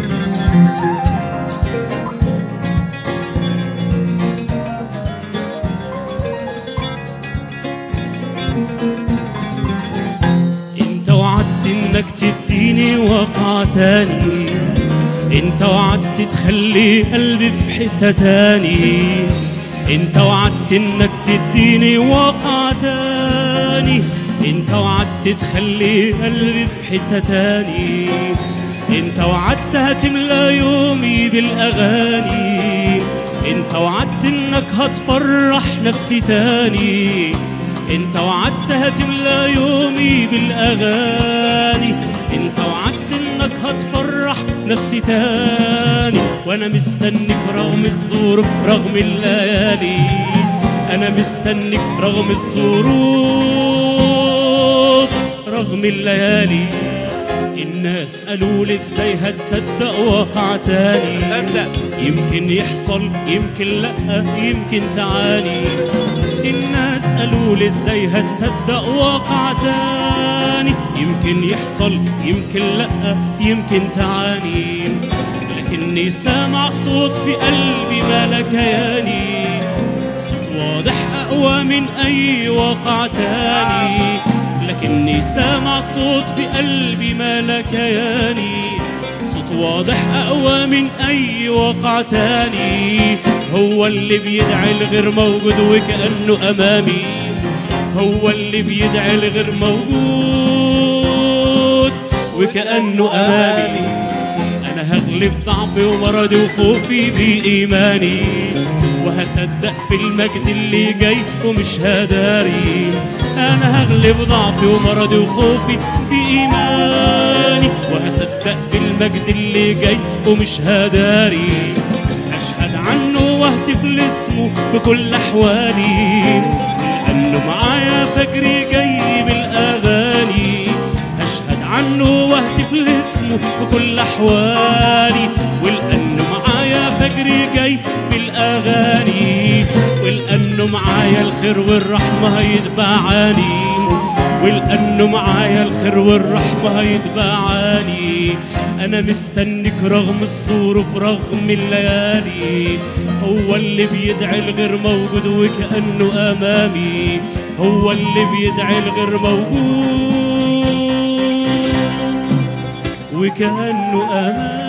انت وعدت انك تديني وقع تاني انت وعدت تخلي قلبي في حتة تاني انت وعدت انك تديني وقع تاني انت وعدت تخلي قلبي في حتة تاني انت وعدت هتملى يومي بالاغاني انت وعدت انك هتفرح نفسي تاني انت وعدت هتملى يومي بالاغاني انت وعدت انك هتفرح نفسي تاني وانا مستنيك رغم الظروف رغم الليالي انا مستنيك رغم الظروف رغم الليالي الناس قالوا لي ازاي هتصدق واقع تاني صدق. يمكن يحصل يمكن لا يمكن تعاني الناس قالوا لي ازاي هتصدق واقع تاني يمكن يحصل يمكن لا يمكن تعاني لكني سامع صوت في قلبي ملا كياني صوت واضح أقوى من أي واقع تاني لكني سامع صوت في قلبي ملا كياني صوت واضح أقوى من أي واقع تاني هو اللي بيدعي الغير موجود وكأنه أمامي هو اللي بيدعي الغير موجود وكأنه أمامي أنا هغلب ضعفي ومرضي وخوفي بإيماني وهصدق في المجد اللي جاي ومش هداري أنا هغلب ضعفي ومرضي وخوفي بإيماني وهصدق في المجد اللي جاي ومش هداري أشهد عنه واهتف لاسمه في كل أحوالي لأنه معايا فجري جاي بالأغاني أشهد عنه واهتف لاسمه في كل أحوالي ولأنه معايا فجري جاي بالأغاني ولأنه معايا الخير والرحمة هيتبعاني ولأنه معايا الخير والرحمة هيتبعاني أنا مستنيك رغم الظروف رغم الليالي هو اللي بيدعي الغير موجود وكأنه أمامي هو اللي بيدعي الغير موجود وكأنه أمامي